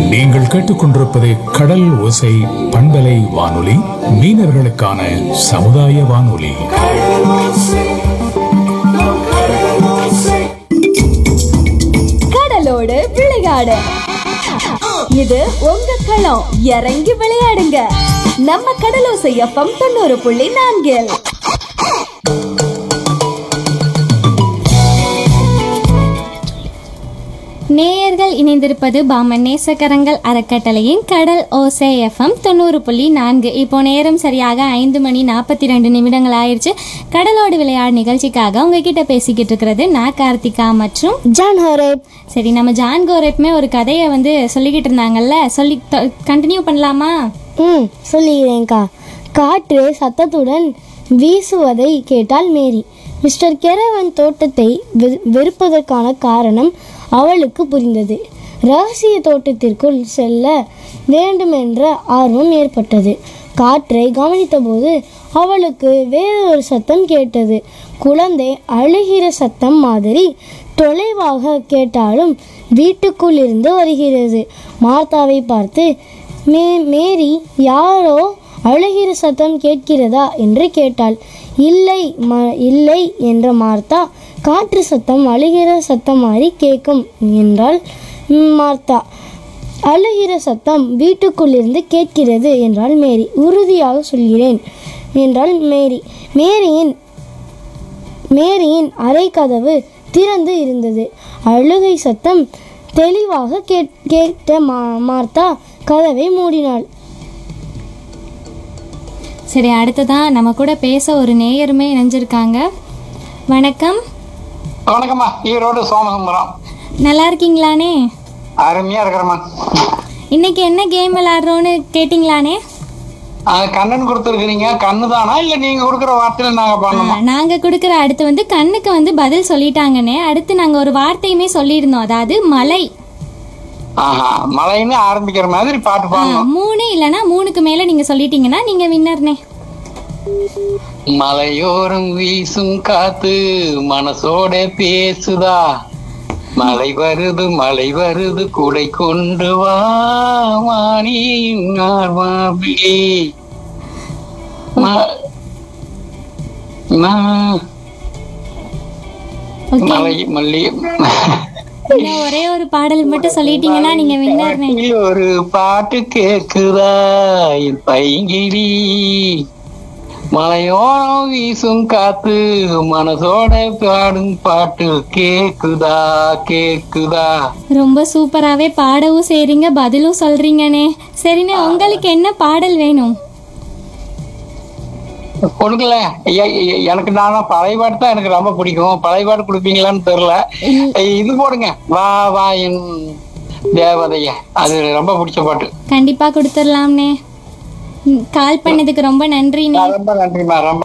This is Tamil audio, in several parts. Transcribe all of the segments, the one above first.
நீங்கள் கேட்டுக்கொண்டிருப்பது கடல் ஓசை பண்பலை வானொலி மீனவர்களுக்கான சமுதாய வானொலி கடலோடு விளையாடு இது உங்க களம் இறங்கி விளையாடுங்க நம்ம கடலோசை எஃப்எம் தொண்ணூறு புள்ளி நான்கில் நேயர்கள் இணைந்திருப்பது பாமன் நேசக்கரங்கள் அறக்கட்டளையின் கடல் ஓசை எஃப்எம் தொண்ணூறு புள்ளி நான்கு இப்போ நேரம் சரியாக ஐந்து மணி நாற்பத்தி ரெண்டு நிமிடங்கள் ஆயிடுச்சு கடலோடு விளையாடு நிகழ்ச்சிக்காக உங்ககிட்ட பேசிக்கிட்டு இருக்கிறது நான் கார்த்திகா மற்றும் ஜான் ஹோரேப் சரி நம்ம ஜான் கோரேப்மே ஒரு கதையை வந்து சொல்லிக்கிட்டு இருந்தாங்கல்ல சொல்லி கண்டினியூ பண்ணலாமா ம் சொல்லுகிறேன்க்கா காற்று சத்தத்துடன் வீசுவதை கேட்டால் மேரி மிஸ்டர் கெரவன் தோட்டத்தை வெ- வெறுப்பதற்கான காரணம் அவளுக்கு புரிந்தது ரகசிய தோட்டத்திற்குள் செல்ல வேண்டுமென்ற ஆர்வம் ஏற்பட்டது காற்றை கவனித்தபோது அவளுக்கு வேறொரு சத்தம் கேட்டது குழந்தை அழுகிற சத்தம் மாதிரி தொலைவாக கேட்டாலும் வீட்டுக்குள் இருந்து வருகிறது மார்த்தாவை பார்த்து மே மேரி யாரோ அழுகிற சத்தம் கேட்கிறதா என்று கேட்டாள் இல்லை ம இல்லை என்ற மார்த்தா காற்று சத்தம் அழுகிற சத்தம் மாதிரி கேட்கும் என்றாள் ம், மார்த்தா அழுகிற சத்தம் வீட்டுக்குள்ளிருந்து கேட்கிறது என்றாள் மேரி உறுதியாக சொல்கிறேன் என்றாள் மேரி மேரியின் மேரியின் அறை கதவு திறந்து இருந்தது அழுகை சத்தம் தெளிவாக கேட் கேட்ட மா மார்த்தா கதவை மூடினாள் சரி அடுத்ததான் நம்ம கூட பேச ஒரு நேயருமே இணைஞ்சிருக்காங்க வணக்கம் வணக்கம்மா ஈரோடு சோமசுந்தரம் நல்லா இருக்கீங்களானே அருமையா இருக்கிறம்மா இன்னைக்கு என்ன கேம் விளையாடுறோன்னு கேட்டிங்களானே அது கண்ணன் கொடுத்துருக்கீங்க கண்ணு தானா இல்ல நீங்க கொடுக்குற வார்த்தையில நாங்க பண்ணணுமா நாங்க கொடுக்குற அடுத்து வந்து கண்ணுக்கு வந்து பதில் சொல்லிட்டாங்கன்னே அடுத்து நாங்க ஒரு வார்த்தையுமே சொல்லியிருந்தோம் அதாவது மலை ஆஹா மழைன்னு ஆரம்பிக்கிற மாதிரி பாட்டு ஆ, பாடணும் மூணு இல்லனா மூணுக்கு மேல நீங்க சொல்லிட்டீங்கன்னா நீங்க வின்னர்னே மலையோரம் வீசும் காத்து மனசோட பேசுதா மழை வருது மழை வருது குடை கொண்டு வா வாணியின் மார்பிலே ம- ம- ஓகே மலை மல்லி இன்னும் ஒரே ஒரு பாடல் மட்டும் சொல்லிட்டீங்கன்னா நீங்க வின்னர்னே பாட்டில் ஒரு பாட்டு கேக்குதா என் பைங்கிடி மலையோரம் வீசும் காத்து மனசோட பாடும் பாட்டு கேக்குதா கேக்குதா ரொம்ப சூப்பராவே பாடவும் செய்றீங்க பதிலும் சொல்றீங்கண்ணே சரிண்ணே உங்களுக்கு என்ன பாடல் வேணும் கொடுக்கல எ- எ- எனக்கு நானா பழைய பாட்டு தான் எனக்கு ரொம்ப பிடிக்கும் பழைய பாட்டு கொடுப்பீங்களான்னு தெரியல இது போடுங்க வா வா என் தேவதைய அது ரொம்ப பிடிச்ச பாட்டு கண்டிப்பா கொடுத்துடலாம்னே ம், கால் பண்ணதுக்கு ரொம்ப நன்றிண்ணே ரொம்ப நன்றிம்மா ரொம்ப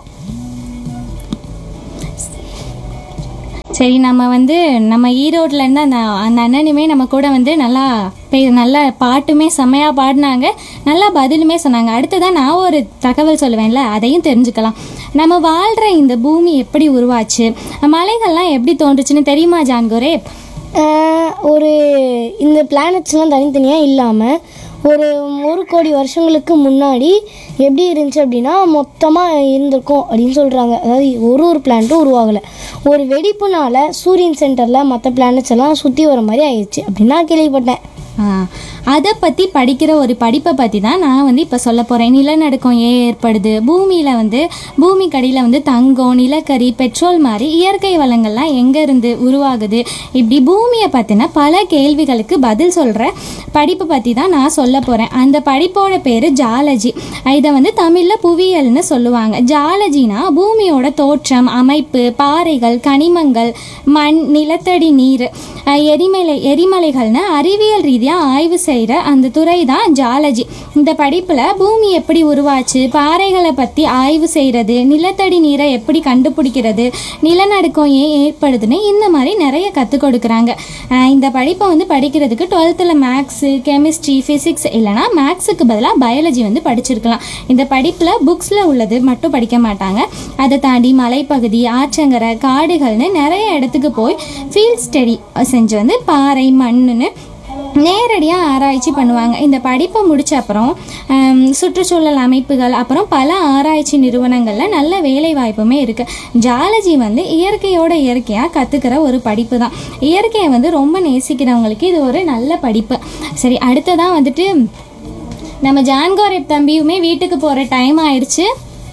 சரி நம்ம வந்து நம்ம ஈரோட்ல இருந்து அந்த அந்த அண்ணனுமே நம்ம கூட வந்து நல்லா பே- நல்லா பாட்டுமே செம்மையாக பாடினாங்க நல்லா பதிலுமே சொன்னாங்க அடுத்ததான் நான் ஒரு தகவல் சொல்லுவேன்ல அதையும் தெரிஞ்சுக்கலாம் நம்ம வாழ்கிற இந்த பூமி எப்படி உருவாச்சு மலைகள்லாம் எப்படி தோன்றுச்சுன்னு தெரியுமா ஜான்கோரே ஆஹ் ஒரு இந்த பிளானட்ஸ்லாம் தனித்தனியாக இல்லாமல் ஒரு ஒரு கோடி வருஷங்களுக்கு முன்னாடி எப்படி இருந்துச்சு அப்படின்னா மொத்தமாக இருந்திருக்கும் அப்படின்னு சொல்கிறாங்க அதாவது ஒரு ஒரு பிளானட்டும் உருவாகலை ஒரு வெடிப்புனால சூரியன் சென்டரில் மற்ற பிளானட்ஸ் எல்லாம் சுற்றி வர மாதிரி ஆயிடுச்சு அப்படின்னு நான் கேள்விப்பட்டேன் அதை பற்றி படிக்கிற ஒரு படிப்பை பற்றி தான் நான் வந்து இப்போ சொல்ல போகிறேன் நிலநடுக்கம் ஏன் ஏற்படுது பூமியில் வந்து பூமிக்கடியில் வந்து தங்கம் நிலக்கரி பெட்ரோல் மாதிரி இயற்கை வளங்கள்லாம் எங்கேருந்து உருவாகுது இப்படி பூமியை பற்றின பல கேள்விகளுக்கு பதில் சொல்கிற படிப்பை பற்றி தான் நான் சொல்ல போகிறேன் அந்த படிப்போட பேர் ஜாலஜி இதை வந்து தமிழில் புவியியல்னு சொல்லுவாங்க ஜாலஜினா பூமியோட தோற்றம் அமைப்பு பாறைகள் கனிமங்கள் மண் நிலத்தடி நீர் அஹ், எரிமலை எரிமலைகள்னு அறிவியல் ரீதியாக ஆய்வு செய்கிற அந்த துறை தான் ஜாலஜி இந்த படிப்பில் பூமி எப்படி உருவாச்சு பாறைகளை பற்றி ஆய்வு செய்கிறது நிலத்தடி நீரை எப்படி கண்டுபிடிக்கிறது நிலநடுக்கம் ஏன் ஏற்படுதுன்னு இந்த மாதிரி நிறைய கற்றுக் கொடுக்குறாங்க அஹ், இந்த படிப்பை வந்து படிக்கிறதுக்கு டுவெல்த்தில் மேக்ஸு கெமிஸ்ட்ரி ஃபிசிக்ஸ் இல்லைனா மேக்ஸுக்கு பதிலாக பயாலஜி வந்து படிச்சிருக்கலாம் இந்த படிப்பில் புக்ஸில் உள்ளது மட்டும் படிக்க மாட்டாங்க அதை தாண்டி மலைப்பகுதி ஆற்றங்கரை காடுகள்னு நிறைய இடத்துக்கு போய் ஃபீல்ட் ஸ்டடி செஞ்சு வந்து பாறை மண்ணுன்னு நேரடியாக ஆராய்ச்சி பண்ணுவாங்க இந்த படிப்பை முடிச்ச அப்புறம் ஹம், சுற்றுச்சூழல் அமைப்புகள் அப்புறம் பல ஆராய்ச்சி நிறுவனங்களில் நல்ல வேலை வாய்ப்புமே இருக்குது ஜாலஜி வந்து இயற்கையோட இயற்கையாக கற்றுக்கிற ஒரு படிப்பு தான் இயற்கையை வந்து ரொம்ப நேசிக்கிறவங்களுக்கு இது ஒரு நல்ல படிப்பு சரி அடுத்ததான் வந்துட்டு நம்ம ஜான்கோரெட் தம்பியுமே வீட்டுக்கு போகிற டைம் ஆயிடுச்சு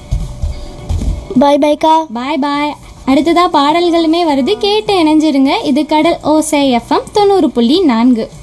பாய் பாய்க்கா பாய் பாய் அடுத்ததாக பாடல்களுமே வருது கேட்டு இணைஞ்சிருங்க இது கடல் ஓசை எஃப்எம் தொண்ணூறு புள்ளி நான்கு